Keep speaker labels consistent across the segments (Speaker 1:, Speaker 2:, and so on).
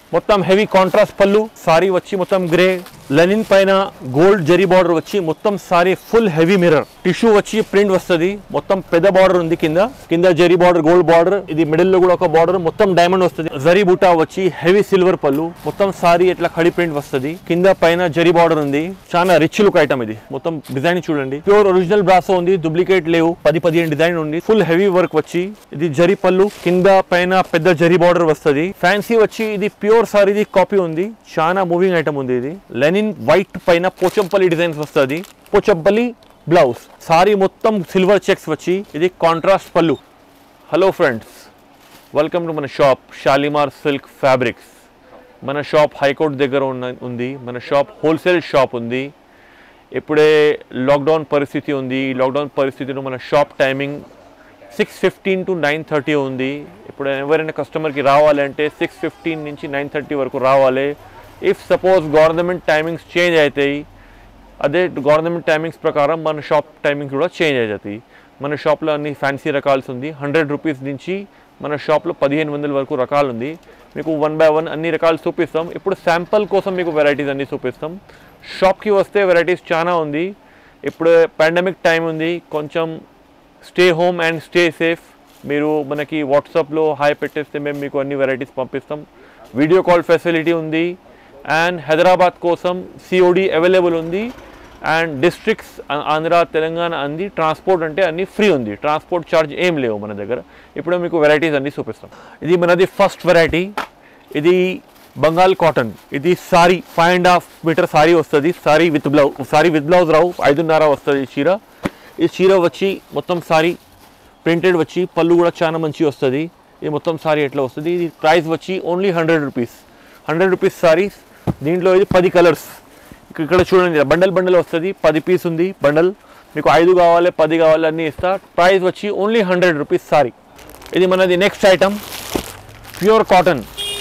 Speaker 1: మొత్తం heavy contrast పళ్ళు సారీ వచ్చి మొత్తం గ్రే లెనిన్ పైన గోల్డ్ జరీ బార్డర్ వచ్చి మొత్తం saree full heavy mirror tissue వచ్చి ప్రింట్ వస్తుంది మొత్తం పెద్ద బార్డర్ ఉంది కింద కింద జరీ బార్డర్ గోల్డ్ బార్డర్ ఇది మిడిల్ లో కూడా ఒక బార్డర్ మొత్తం డైమండ్ వస్తుంది జరీ బూటా వచ్చి హెవీ సిల్వర్ పళ్ళు మొత్తం సారీ ఇట్లా ఖడి ప్రింట్ వస్తుంది కింద పైన జరీ బార్డర్ ఉంది చాలా రిచ్ లుక్ ఐటమ్ ఇది మొత్తం డిజైన్ చూడండి ప్యూర్ ఒరిజినల్ బ్రాసో ఉంది డూప్లికేట్ లేవు పది పదిహేను డిజైన్ ఉంది ఫుల్ హెవీ వర్క్ వచ్చి ఇది జరీ పళ్ళు కింద పైన పెద్ద జరీ బార్డర్ వస్తుంది ఫ్యాన్సీ వచ్చి ఇది ప్యూర్ సారీది కాపీ ఉంది చాలా మూవింగ్ ఐటమ్ ఉంది ఇది లెనిన్ వైట్ పైన పోచంపల్లి డిజైన్స్ వస్తుంది పోచంపల్లి బ్లౌజ్ సారీ మొత్తం సిల్వర్ చెక్స్ వచ్చి ఇది contrast pallu hello friends welcome to మన షాప్ షాలిమార్ సిల్క్ ఫ్యాబ్రిక్స్ మన షాప్ హైకోర్ట్ దగ్గర ఉన్న ఉంది మన షాప్ హోల్సేల్ షాప్ ఉంది ఇప్పుడే లాక్డౌన్ పరిస్థితి ఉంది ఈ లాక్డౌన్ పరిస్థితిలో మన shop timing six fifteen to nine thirty ఉంది ఇప్పుడు ఎవరైనా కస్టమర్కి రావాలంటే సిక్స్ ఫిఫ్టీన్ నుంచి నైన్ థర్టీ వరకు రావాలి if suppose government timings change అవుతాయి అదే గవర్నమెంట్ టైమింగ్స్ ప్రకారం మన షాప్ టైమింగ్స్ కూడా చేంజ్ అవుతాయి మన షాప్లో అన్ని ఫ్యాన్సీ రకాల్స్ ఉంది హండ్రెడ్ రూపీస్ నుంచి మన షాప్లో పదిహేను వందల వరకు రకాలు ఉంది మీకు వన్ బై వన్ అన్ని రకాలు చూపిస్తాం ఇప్పుడు శాంపుల్ కోసం మీకు వెరైటీస్ అన్ని చూపిస్తాం షాప్కి వస్తే వెరైటీస్ చాలా ఉంది ఇప్పుడు పాండమిక్ టైం ఉంది కొంచెం stay home and stay safe మీరు మనకి వాట్సాప్లో హాయ్ పెట్టేస్తే మేము మీకు అన్ని వెరైటీస్ పంపిస్తాం వీడియో కాల్ ఫెసిలిటీ ఉంది అండ్ హైదరాబాద్ కోసం సిఓడి అవైలబుల్ ఉంది అండ్ డిస్ట్రిక్ట్స్ ఆంధ్ర తెలంగాణ అంది ట్రాన్స్పోర్ట్ అంటే అన్ని ఫ్రీ ఉంది ట్రాన్స్పోర్ట్ ఛార్జ్ ఏం లేవు మన దగ్గర ఇప్పుడు మీకు వెరైటీస్ అన్ని చూపిస్తాం ఇది మనది ఫస్ట్ వెరైటీ ఇది బంగాల్ కాటన్ ఇది saree five and half meter saree వస్తుంది saree with blouse saree with blouse రావు ఐదున్నర వస్తుంది ఈ చీర ఈ చీర వచ్చి మొత్తం సారీ ప్రింటెడ్ వచ్చి పళ్ళు కూడా చాలా మంచి వస్తుంది ఇది మొత్తం సారీ ఎట్లా వస్తుంది ఇది ప్రైస్ వచ్చి only hundred rupees hundred rupees sarees దీంట్లో ఇది పది కలర్స్ ఇక్కడ చూడండి బండల్ బండల్ వస్తుంది పది పీస్ ఉంది బండల్ మీకు ఐదు కావాలి పది కావాలి అన్నీ ఇస్తా ప్రైస్ వచ్చి ఓన్లీ హండ్రెడ్ రూపీస్ సారీ ఇది మనది next item pure cotton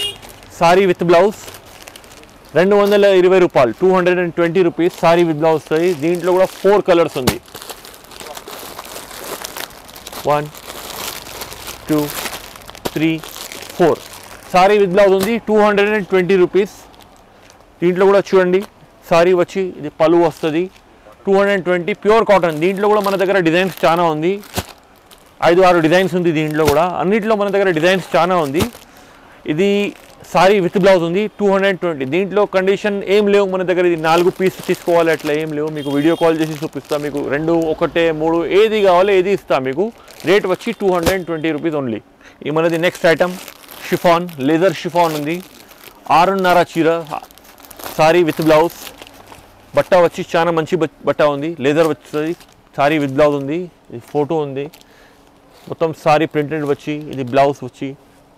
Speaker 1: saree with blouse రెండు వందల ఇరవై రూపాయలు two hundred and twenty rupees saree with blouse వస్తుంది దీంట్లో కూడా ఫోర్ కలర్స్ ఉంది one two three four saree with blouse ఉంది two hundred and twenty rupees దీంట్లో కూడా చూడండి సారీ వచ్చి ఇది పలు వస్తుంది two hundred and twenty pure cotton దీంట్లో కూడా మన దగ్గర డిజైన్స్ చాలా ఉంది ఐదు ఆరు డిజైన్స్ ఉంది దీంట్లో కూడా అన్నింటిలో మన దగ్గర డిజైన్స్ చాలా ఉంది ఇది సారీ విత్ బ్లౌజ్ ఉంది టూ హండ్రెడ్ ట్వంటీ దీంట్లో కండిషన్ ఏం లేవు మన దగ్గర ఇది నాలుగు పీస్ తీసుకోవాలి అట్లా ఏం లేవు మీకు వీడియో కాల్ చేసి చూపిస్తా మీకు రెండు ఒకటే మూడు ఏది కావాలో ఏది ఇస్తా మీకు రేట్ వచ్చి two hundred twenty rupees only ఈ మనది next item chiffon laser chiffon ఉంది ఆరున్నర చీర సారీ విత్ బ్లౌజ్ బట్ట వచ్చి చాలా మంచి బట్- బట్ట ఉంది లేదర్ వస్తుంది సారీ విత్ బ్లౌజ్ ఉంది ఇది ఫోటో ఉంది మొత్తం సారీ ప్రింటెడ్ వచ్చి ఇది బ్లౌజ్ వచ్చి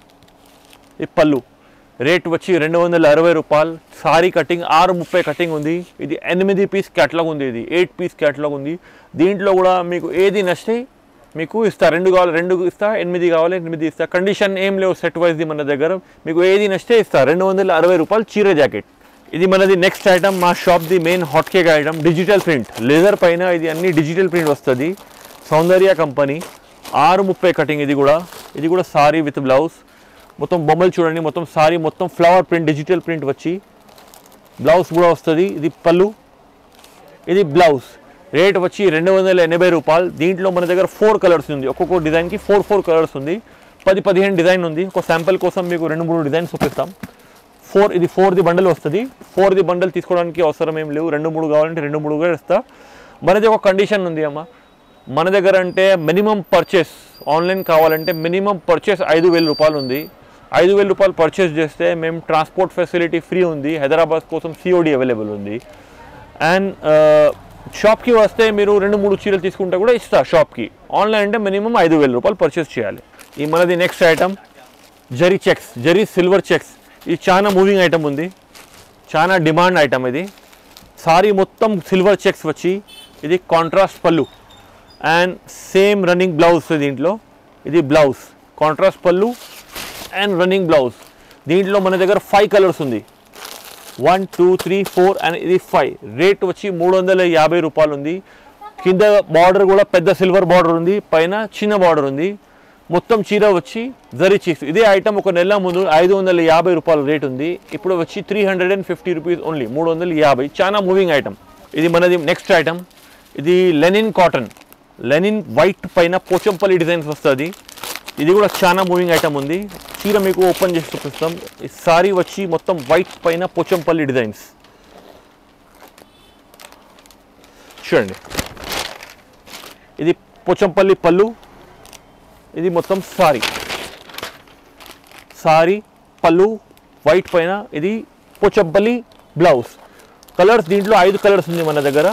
Speaker 1: ఇది పళ్ళు రేట్ వచ్చి రెండు వందల అరవై రూపాయలు సారీ కటింగ్ ఆరు ముప్పై కటింగ్ ఉంది ఇది ఎనిమిది పీస్ క్యాటలాగ్ ఉంది ఇది ఎయిట్ పీస్ క్యాటలాగ్ ఉంది దీంట్లో కూడా మీకు ఏది నచ్చితే మీకు ఇస్తా రెండు కావాలి రెండు ఇస్తా ఎనిమిది కావాలి ఎనిమిది ఇస్తా కండిషన్ ఏం లేవు సెట్ వైజ్ది మన దగ్గర మీకు ఏది నచ్చితే ఇస్తా రెండు వందల అరవై రూపాయలు చీర జాకెట్ ఇది మనది నెక్స్ట్ ఐటమ్ మా షాప్ది main hot cake item digital print laser పైన ఇది అన్ని డిజిటల్ ప్రింట్ వస్తుంది సౌందర్య కంపెనీ ఆరు ముప్పై కటింగ్ ఇది కూడా ఇది కూడా సారీ విత్ బ్లౌజ్ మొత్తం బొమ్మలు చూడండి మొత్తం సారీ మొత్తం ఫ్లవర్ ప్రింట్ డిజిటల్ ప్రింట్ వచ్చి బ్లౌజ్ కూడా వస్తుంది ఇది పళ్ళు ఇది బ్లౌజ్ రేట్ వచ్చి రెండు వందల ఎనభై రూపాయలు దీంట్లో మన దగ్గర ఫోర్ కలర్స్ ఉంది ఒక్కొక్క డిజైన్కి ఫోర్ ఫోర్ కలర్స్ ఉంది పది పదిహేను డిజైన్ ఉంది ఒక శాంపుల్ కోసం మీకు రెండు మూడు డిజైన్స్ చూపిస్తాం ఫోర్ ఇది ఫోర్ది బండల్ వస్తుంది ఫోర్ది బండల్ తీసుకోవడానికి అవసరం ఏం లేవు రెండు మూడు కావాలంటే రెండు మూడు కూడా ఇస్తా మనది ఒక కండిషన్ ఉంది అమ్మ మన దగ్గర అంటే మినిమం పర్చేస్ ఆన్లైన్ కావాలంటే మినిమం పర్చేస్ ఐదు వేల రూపాయలు ఉంది ఐదు వేల రూపాయలు పర్చేస్ చేస్తే మేము ట్రాన్స్పోర్ట్ ఫెసిలిటీ ఫ్రీ ఉంది హైదరాబాద్ కోసం సిఓడి అవైలబుల్ ఉంది అండ్ షాప్కి వస్తే మీరు రెండు మూడు చీరలు తీసుకుంటే కూడా ఇస్తా షాప్కి ఆన్లైన్ అంటే మినిమం ఐదు వేల రూపాయలు పర్చేస్ చేయాలి ఈ మనది next item zari checks zari silver checks ఇది చాలా మూవింగ్ ఐటమ్ ఉంది చాలా డిమాండ్ ఐటమ్ ఇది సారీ మొత్తం సిల్వర్ చెక్స్ వచ్చి ఇది contrast pallu and same running blouse దీంట్లో ఇది blouse contrast pallu and running blouse దీంట్లో మన దగ్గర ఫైవ్ కలర్స్ ఉంది one two three four and ఇది ఫైవ్ రేట్ వచ్చి మూడు వందల యాభై రూపాయలు ఉంది కింద బార్డర్ కూడా పెద్ద సిల్వర్ బార్డర్ ఉంది పైన చిన్న బార్డర్ ఉంది మొత్తం చీర వచ్చి జరీ చీక్స్ ఇదే ఐటమ్ ఒక నెల ముందు ఐదు వందల యాభై రూపాయల రేట్ ఉంది ఇప్పుడు వచ్చి three hundred and fifty rupees only మూడు వందల యాభై చాలా మూవింగ్ ఐటమ్ ఇది మనది నెక్స్ట్ ఐటమ్ ఇది లెనిన్ కాటన్ లెనిన్ వైట్ పైన పోచంపల్లి డిజైన్స్ వస్తుంది ఇది కూడా చాలా మూవింగ్ ఐటమ్ ఉంది చీర మీకు ఓపెన్ చేసి చూపిస్తాం ఈ సారీ వచ్చి మొత్తం వైట్ పైన పోచంపల్లి డిజైన్స్ చూడండి ఇది పోచంపల్లి పళ్ళు ఇది మొత్తం సారీ సారీ పళ్ళు వైట్ పైన ఇది పోచంపల్లి బ్లౌజ్ కలర్స్ దీంట్లో ఐదు కలర్స్ ఉంది మన దగ్గర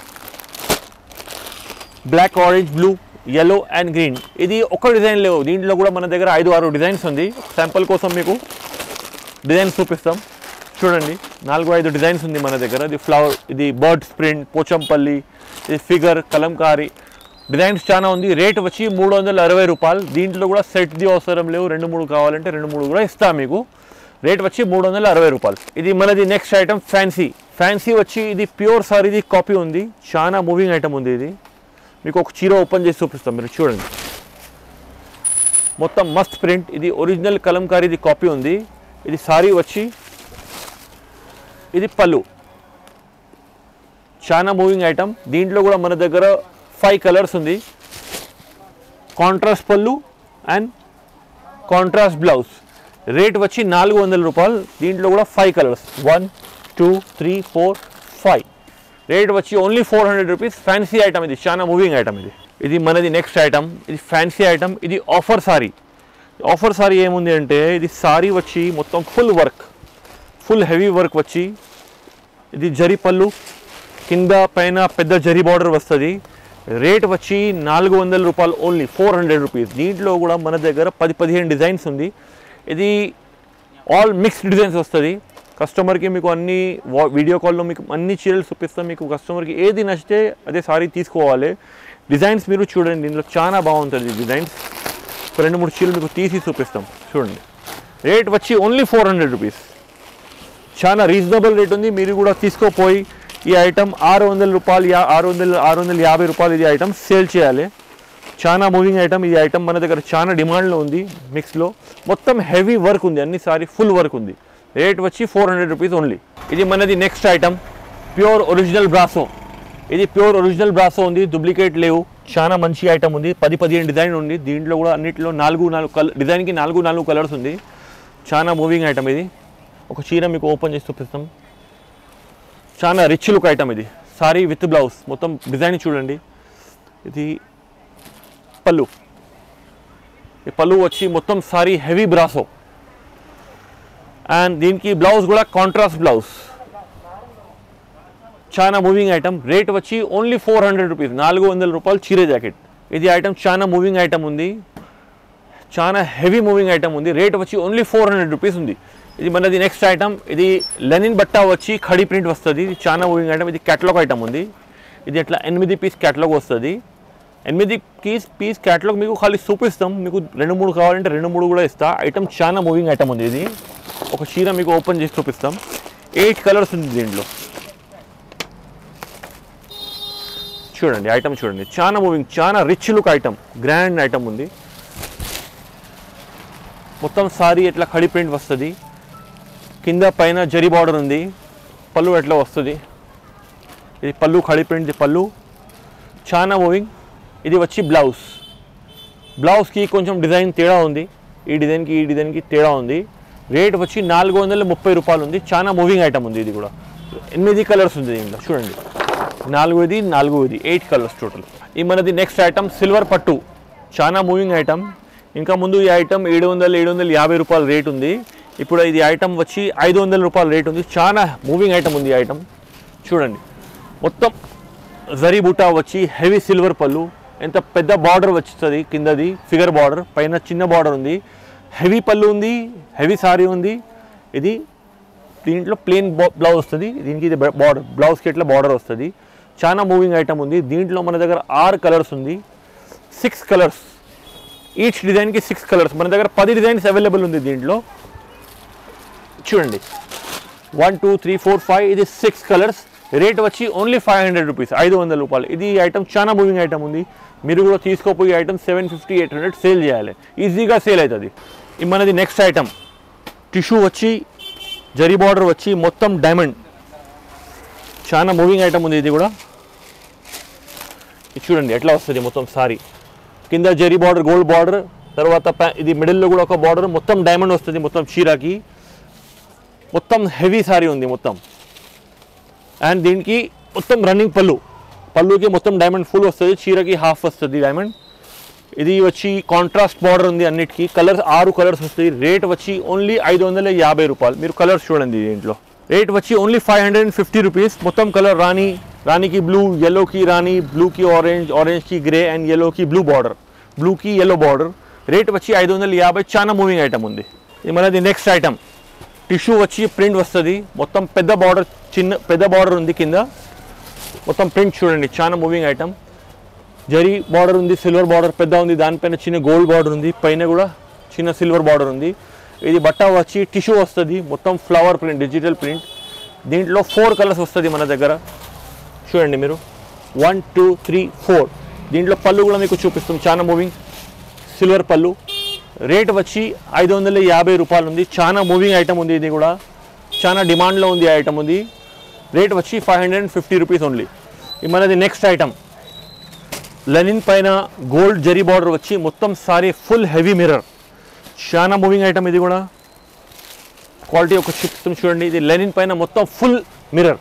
Speaker 1: black orange blue yellow and green ఇది ఒక డిజైన్ లేవు దీంట్లో కూడా మన దగ్గర ఐదు ఆరు డిజైన్స్ ఉంది శాంపుల్ కోసం మీకు డిజైన్స్ చూపిస్తాం చూడండి నాలుగు ఐదు డిజైన్స్ ఉంది మన దగ్గర ఇది ఫ్లవర్ ఇది బర్డ్ స్ప్రింట్ పోచంపల్లి ఇది ఫిగర్ కలంకారీ డిజైన్స్ చాలా ఉంది రేట్ వచ్చి మూడు వందల అరవై రూపాయలు దీంట్లో కూడా సెట్ది అవసరం లేవు రెండు మూడు కావాలంటే రెండు మూడు కూడా ఇస్తాం మీకు రేట్ వచ్చి మూడు వందల అరవై రూపాయలు ఇది మనది నెక్స్ట్ ఐటమ్ ఫ్యాన్సీ ఫ్యాన్సీ వచ్చి ఇది ప్యూర్ సారీది కాపీ ఉంది చాలా మూవింగ్ ఐటమ్ ఉంది ఇది మీకు ఒక చీర ఓపెన్ చేసి చూపిస్తాం మీరు చూడండి మొత్తం మస్త్ ప్రింట్ ఇది ఒరిజినల్ కలంకారీది కాపీ ఉంది ఇది సారీ వచ్చి ఇది పళ్ళు చాలా మూవింగ్ ఐటమ్ దీంట్లో కూడా మన దగ్గర ఫైవ్ కలర్స్ ఉంది contrast pallu and contrast blouse rate వచ్చి నాలుగు వందల రూపాయలు దీంట్లో కూడా five colours one two three four five rate వచ్చి only four hundred rupees fancy item ఇది చాలా మూవింగ్ ఐటమ్ ఇది ఇది మనది నెక్స్ట్ ఐటమ్ ఇది ఫ్యాన్సీ ఐటమ్ ఇది ఆఫర్ సారీ ఆఫర్ సారీ ఏముంది అంటే ఇది సారీ వచ్చి మొత్తం full work full heavy work వచ్చి ఇది జరి పళ్ళు కింద పైన పెద్ద జరి బార్డర్ వస్తుంది రేట్ వచ్చి నాలుగు వందల రూపాయలు ఓన్లీ ఫోర్ హండ్రెడ్ రూపీస్ దీంట్లో కూడా మన దగ్గర పది పదిహేను డిజైన్స్ ఉంది ఇది ఆల్ మిక్స్డ్ డిజైన్స్ వస్తుంది కస్టమర్కి మీకు అన్ని వా- వీడియో కాల్లో మీకు అన్ని చీరలు చూపిస్తాం మీకు కస్టమర్కి ఏది నచ్చితే అదే సారీ తీసుకోవాలి డిజైన్స్ మీరు చూడండి దీంట్లో చాలా బాగుంటుంది డిజైన్స్ ఒక రెండు మూడు చీరలు మీకు తీసి చూపిస్తాం చూడండి రేట్ వచ్చి ఓన్లీ ఫోర్ హండ్రెడ్ రూపీస్ చాలా రీజనబుల్ రేట్ ఉంది మీరు కూడా తీసుకోపోయి ఈ ఐటమ్ ఆరు వందల రూపాయలు యా ఆరు వందల ఆరు వందల యాభై రూపాయలు ఇది ఐటమ్ సేల్ చేయాలి చాలా మూవింగ్ ఐటమ్ ఈ ఐటమ్ మన దగ్గర చాలా డిమాండ్లో ఉంది మిక్స్లో మొత్తం హెవీ వర్క్ ఉంది అన్ని సారీ ఫుల్ వర్క్ ఉంది రేట్ వచ్చి ఫోర్ హండ్రెడ్ రూపీస్ ఓన్లీ ఇది మనది next item pure original brasso ఇది ప్యూర్ ఒరిజినల్ బ్రాసో ఉంది డూప్లికేట్ లేవు చాలా మంచి ఐటమ్ ఉంది పది పదిహేను డిజైన్ ఉంది దీంట్లో కూడా అన్నిట్లో నాలుగు నాలుగు కలర్ డిజైన్కి నాలుగు నాలుగు కలర్స్ ఉంది చాలా మూవింగ్ ఐటమ్ ఇది ఒక చీర మీకు ఓపెన్ చేసి చూపిస్తాం చాలా రిచ్ లుక్ ఐటమ్ ఇది సారీ విత్ బ్లౌజ్ మొత్తం డిజైన్ చూడండి ఇది పళ్ళు ఈ పళ్ళు వచ్చి మొత్తం సారీ హెవీ బ్రాసో అండ్ దీనికి బ్లౌజ్ కూడా కాంట్రాస్ట్ బ్లౌజ్ చాలా మూవింగ్ ఐటమ్ రేట్ వచ్చి ఓన్లీ ఫోర్ హండ్రెడ్ రూపీస్ నాలుగు వందల రూపాయలు చీర జాకెట్ ఇది ఐటమ్ చాలా మూవింగ్ ఐటమ్ ఉంది చాలా హెవీ మూవింగ్ ఐటమ్ ఉంది రేట్ వచ్చి ఓన్లీ ఫోర్ హండ్రెడ్ రూపీస్ ఉంది ఇది మనది నెక్స్ట్ ఐటమ్ ఇది లెనిన్ బట్ట వచ్చి ఖడీ ప్రింట్ వస్తుంది ఇది చాలా మూవింగ్ ఐటమ్ ఇది క్యాటలాగ్ ఐటమ్ ఉంది ఇది ఇట్లా ఎనిమిది పీస్ క్యాటలాగ్ వస్తుంది ఎనిమిది పీస్ పీస్ క్యాటలాగ్ మీకు ఖాళీ చూపిస్తాం మీకు రెండు మూడు కావాలంటే రెండు మూడు కూడా ఇస్తా ఐటమ్ చాలా మూవింగ్ ఐటమ్ ఉంది ఇది ఒక చీర మీకు ఓపెన్ చేసి చూపిస్తాం ఎయిట్ కలర్స్ ఉంది దీంట్లో చూడండి ఐటమ్ చూడండి చాలా మూవింగ్ చాలా rich look item grand item ఉంది మొత్తం సారీ ఎట్లా ఖడి ప్రింట్ వస్తుంది కింద పైన జరీ బార్డర్ ఉంది పళ్ళు ఎట్లా వస్తుంది ఇది పళ్ళు ఖడి ప్రింట్ పళ్ళు చాలా మూవింగ్ ఇది వచ్చి బ్లౌజ్ బ్లౌజ్కి కొంచెం డిజైన్ తేడా ఉంది ఈ డిజైన్కి ఈ డిజైన్కి తేడా ఉంది రేట్ వచ్చి నాలుగు వందల ముప్పై రూపాయలు ఉంది చాలా మూవింగ్ ఐటమ్ ఉంది ఇది కూడా ఎనిమిది కలర్స్ ఉంది దీంట్లో చూడండి నాలుగు ఇది నాలుగు ఇది ఎయిట్ కలర్స్ టోటల్ ఈ మనది నెక్స్ట్ ఐటమ్ సిల్వర్ పట్టు చాలా మూవింగ్ ఐటమ్ ఇంకా ముందు ఈ ఐటమ్ ఏడు వందల ఏడు వందల యాభై రూపాయల రేట్ ఉంది ఇప్పుడు ఇది ఐటమ్ వచ్చి ఐదు వందల రూపాయల రేట్ ఉంది చాలా మూవింగ్ ఐటమ్ ఉంది ఈ ఐటమ్ చూడండి మొత్తం జరీ బూటా వచ్చి హెవీ సిల్వర్ పళ్ళు ఎంత పెద్ద బార్డర్ వస్తుంది కిందది ఫిగర్ బార్డర్ పైన చిన్న బార్డర్ ఉంది హెవీ పళ్ళు ఉంది హెవీ సారీ ఉంది ఇది దీంట్లో ప్లేన్ బ్లౌజ్ వస్తుంది దీనికి ఇది బార్డర్ బ్లౌజ్కి ఇట్లా బార్డర్ వస్తుంది చాలా మూవింగ్ ఐటమ్ ఉంది దీంట్లో మన దగ్గర ఆరు కలర్స్ ఉంది సిక్స్ కలర్స్ ఈచ్ డిజైన్కి సిక్స్ కలర్స్ మన దగ్గర పది డిజైన్స్ అవైలబుల్ ఉంది దీంట్లో చూడండి one two three four five ఇది సిక్స్ కలర్స్ రేట్ వచ్చి ఓన్లీ ఫైవ్ హండ్రెడ్ రూపీస్ ఐదు వందల రూపాయలు ఇది ఐటమ్ చాలా మూవింగ్ ఐటమ్ ఉంది మీరు కూడా తీసుకోపోయి item seven fifty eight hundred sale చేయాలి ఈజీగా సేల్ అవుతుంది ఇది మనది నెక్స్ట్ ఐటమ్ టిష్యూ వచ్చి జరీ బార్డర్ వచ్చి మొత్తం డైమండ్ చాలా మూవింగ్ ఐటమ్ ఉంది ఇది కూడా ఇది చూడండి ఎట్లా వస్తుంది మొత్తం సారీ కింద జరీ బార్డర్ గోల్డ్ బార్డర్ తర్వాత ప్యా- ఇది మిడిల్లో కూడా ఒక బార్డర్ మొత్తం డైమండ్ వస్తుంది మొత్తం చీరకి మొత్తం హెవీ సారీ ఉంది మొత్తం అండ్ దీనికి మొత్తం రన్నింగ్ పళ్ళు పళ్ళుకి మొత్తం డైమండ్ ఫుల్ వస్తుంది చీరకి హాఫ్ వస్తుంది డైమండ్ ఇది వచ్చి కాంట్రాస్ట్ బార్డర్ ఉంది అన్నిటికీ కలర్స్ ఆరు కలర్స్ వస్తాయి రేట్ వచ్చి ఓన్లీ ఐదు వందల యాభై రూపాయలు మీరు కలర్స్ చూడండి దీంట్లో రేట్ వచ్చి only five hundred and fifty rupees మొత్తం కలర్ రాణి రాణికి బ్లూ ఎల్లోకి రాణి బ్లూకి ఆరెంజ్ ఆరెంజ్కి గ్రే అండ్ ఎల్లోకి బ్లూ బార్డర్ బ్లూకి ఎల్లో బార్డర్ రేట్ వచ్చి ఐదు వందల యాభై చాలా మూవింగ్ ఐటమ్ ఉంది ఇది మనది నెక్స్ట్ ఐటమ్ టిష్యూ వచ్చి ప్రింట్ వస్తుంది మొత్తం పెద్ద బార్డర్ చిన్న పెద్ద బార్డర్ ఉంది కింద మొత్తం ప్రింట్ చూడండి చాలా మూవింగ్ ఐటమ్ జరీ బార్డర్ ఉంది సిల్వర్ బార్డర్ పెద్ద ఉంది దానిపైన చిన్న గోల్డ్ బార్డర్ ఉంది పైన కూడా చిన్న సిల్వర్ బార్డర్ ఉంది ఇది బట్ట వచ్చి టిష్యూ వస్తుంది మొత్తం ఫ్లవర్ ప్రింట్ డిజిటల్ ప్రింట్ దీంట్లో ఫోర్ కలర్స్ వస్తుంది మన దగ్గర చూడండి మీరు వన్ టూ త్రీ ఫోర్ దీంట్లో పళ్ళు కూడా మీకు చూపిస్తాం చాలా మూవింగ్ సిల్వర్ పళ్ళు రేట్ వచ్చి ఐదు వందల యాభై రూపాయలు ఉంది చాలా మూవింగ్ ఐటమ్ ఉంది ఇది కూడా చాలా డిమాండ్లో ఉంది ఈ ఐటమ్ ఉంది రేట్ వచ్చి five hundred and fifty rupees only ఇది మనది నెక్స్ట్ ఐటమ్ లెనిన్ పైన గోల్డ్ జరీ బార్డర్ వచ్చి మొత్తం సారీ ఫుల్ హెవీ మిర్రర్ చాలా మూవింగ్ ఐటమ్ ఇది కూడా క్వాలిటీ ఒక చూపిస్తాం చూడండి ఇది లెనిన్ పైన మొత్తం ఫుల్ మిర్రర్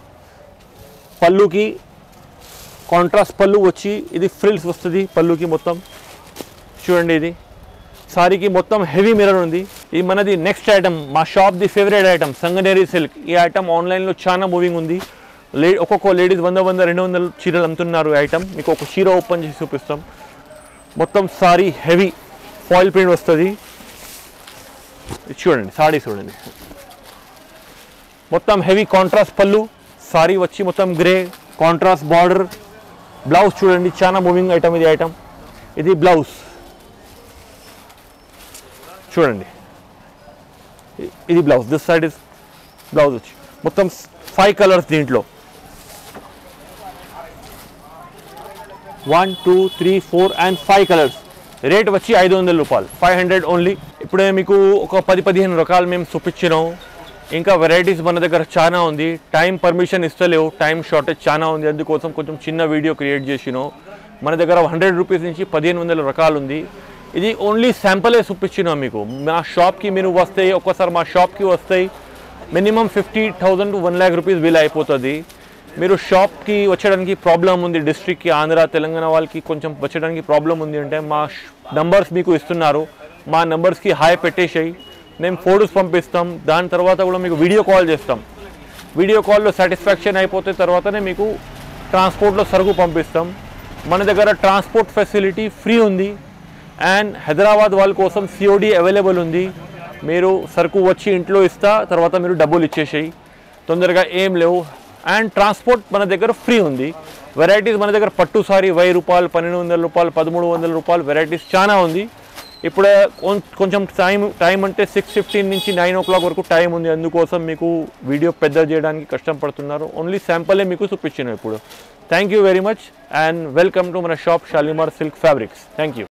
Speaker 1: పళ్ళుకి కాంట్రాస్ట్ పళ్ళు వచ్చి ఇది ఫ్రిల్స్ వస్తుంది పళ్ళుకి మొత్తం చూడండి ఇది సారీకి మొత్తం హెవీ మిర్రర్ ఉంది ఇది మనది నెక్స్ట్ ఐటమ్ మా షాప్ ది ఫేవరెట్ ఐటమ్ సంగనేరి సిల్క్ ఈ ఐటమ్ ఆన్లైన్లో చాలా మూవింగ్ ఉంది లే ఒక్కొక్క లేడీస్ వంద వంద రెండు వందల చీరలు అమ్ముతున్నారు ఈ ఐటమ్ మీకు ఒక చీర ఓపెన్ చేసి చూపిస్తాం మొత్తం సారీ హెవీ ఫాయిల్ ప్రింట్ వస్తుంది ఇది చూడండి సారీ చూడండి మొత్తం హెవీ కాంట్రాస్ట్ పళ్ళు సారీ వచ్చి మొత్తం గ్రే కాంట్రాస్ట్ బార్డర్ బ్లౌజ్ చూడండి చాలా మూవింగ్ ఐటమ్ ఇది ఐటమ్ ఇది బ్లౌజ్ చూడండి ఇ- ఇది blouse this side is blouse వచ్చి మొత్తం ఫైవ్ కలర్స్ దీంట్లో one two three four and five colours rate వచ్చి ఐదు వందల రూపాయలు ఫైవ్ హండ్రెడ్ ఓన్లీ ఇప్పుడే మీకు ఒక పది పదిహేను రకాలు మేము చూపించినాం ఇంకా వెరైటీస్ మన దగ్గర చాలా ఉంది టైం పర్మిషన్ ఇస్తలేవు టైం షార్టేజ్ చాలా ఉంది అందుకోసం కొంచెం చిన్న వీడియో క్రియేట్ చేసినాం మన దగ్గర హండ్రెడ్ రూపీస్ నుంచి పదిహేను వందల రకాలు ఉంది ఇది ఓన్లీ శాంపలే చూపించినాం మీకు మా షాప్కి మీరు వస్తే ఒక్కసారి మా షాప్కి వస్తాయి minimum fifty thousand to one lakh rupees bill అయిపోతుంది మీరు షాప్కి వచ్చడానికి ప్రాబ్లం ఉంది డిస్ట్రిక్ట్కి ఆంధ్ర తెలంగాణ వాళ్ళకి కొంచెం వచ్చడానికి ప్రాబ్లం ఉంది అంటే మా నంబర్స్ మీకు ఇస్తున్నారు మా నంబర్స్కి హాయ్ పెట్టేసాయి మేము ఫోటోస్ పంపిస్తాం దాని తర్వాత కూడా మీకు వీడియో కాల్ చేస్తాం వీడియో కాల్లో సాటిస్ఫాక్షన్ అయిపోతే తర్వాతనే మీకు ట్రాన్స్పోర్ట్లో సరుకు పంపిస్తాం మన దగ్గర ట్రాన్స్పోర్ట్ ఫెసిలిటీ ఫ్రీ ఉంది అండ్ హైదరాబాద్ వాళ్ళ కోసం సిఓడి అవైలబుల్ ఉంది మీరు సరుకు వచ్చి ఇంట్లో ఇస్తా తర్వాత మీరు డబ్బులు ఇచ్చేసేయి తొందరగా ఏం లేవు అండ్ ట్రాన్స్పోర్ట్ మన దగ్గర ఫ్రీ ఉంది వెరైటీస్ మన దగ్గర పట్టు సారీ వెయ్యి రూపాయలు పన్నెండు వందల రూపాయలు పదమూడు వందల రూపాయలు వెరైటీస్ చాలా ఉంది ఇప్పుడే కొం- కొంచెం టైం టైం అంటే సిక్స్ ఫిఫ్టీన్ నుంచి నైన్ ఓ క్లాక్ వరకు టైం ఉంది అందుకోసం మీకు వీడియో పెద్ద చేయడానికి కష్టం పడుతున్నారు ఓన్లీ శాంపలే మీకు చూపించాను ఇప్పుడు thank you very much and welcome to మన shop Shalimar silk fabrics thank you